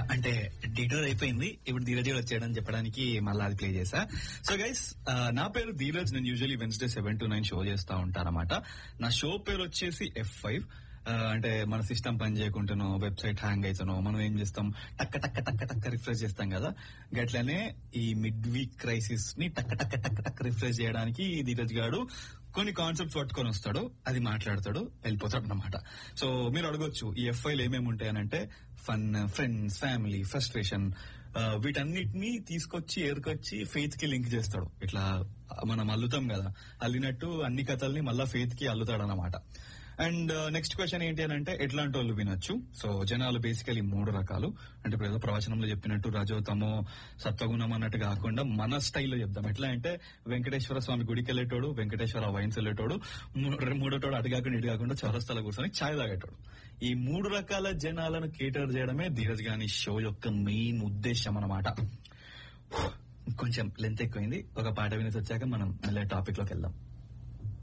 అంటే డీటోర్ అయిపోయింది ఇప్పుడు ధీరజ్ గారు వచ్చాడని చెప్పడానికి మళ్ళీ అది ప్లే చేశా సో గైస్ నా పేరు ధీరజ్ నేను usually Wednesday seven to nine show చేస్తా ఉంటానన్నమాట నా షో పేరు వచ్చేసి ఎఫ్ ఫైవ్ అంటే మన సిస్టమ్ పని చేయకుండానో వెబ్సైట్ హ్యాంగ్ అవుతానో మనం ఏం చేస్తాం టక్క టక్క టక్క టక్క రిఫ్రెష్ చేస్తాం కదా గట్లనే ఈ మిడ్ వీక్ క్రైసిస్ ని టక్క టక్క టక్క టక్క రిఫ్రెష్ చేయడానికి ధీరజ్ గాడు కొన్ని కాన్సెప్ట్స్ పట్టుకొని వస్తాడు అది మాట్లాడతాడు వెళ్ళిపోతాడు అనమాట సో మీరు అడగొచ్చు ఈ ఎఫ్ఐలు ఏమేమి ఉంటాయనంటే ఫన్ ఫ్రెండ్స్ ఫ్యామిలీ ఫ్రస్ట్రేషన్ వీటన్నిటిని తీసుకొచ్చి ఏరుకొచ్చి ఫెయిత్ కి లింక్ చేస్తాడు ఇట్లా మనం అల్లుతాం కదా అల్లినట్టు అన్ని కథల్ని మళ్ళా ఫెయిత్ కి అల్లుతాడు అనమాట అండ్ నెక్స్ట్ క్వశ్చన్ ఏంటి అని అంటే ఎట్లాంటి వాళ్ళు వినొచ్చు సో జనాలు బేసికలీ మూడు రకాలు అంటే ఇప్పుడు ఏదో ప్రవచనంలో చెప్పినట్టు రజోతమో సత్వగుణం అన్నట్టు కాకుండా మన స్టైల్లో చెప్దాం ఎట్లా అంటే వెంకటేశ్వర స్వామి గుడికి వెళ్ళేటోడు వెంకటేశ్వర వైన్స్ వెళ్ళేటోడు మూ- మూడోటోడు అటు కాకుండా ఇటు కాకుండా చౌరస్తాలో కూర్చొని ఛాయ్ తాగేటోడు ఈ మూడు రకాల జనాలను కేటర్ చేయడమే ధీరజ్ గాని షో యొక్క మెయిన్ ఉద్దేశం అన్నమాట కొంచెం లెంత్ ఎక్కువైంది ఒక పాట వినేసి వచ్చాక మనం మళ్ళీ టాపిక్ లోకి వెళ్దాం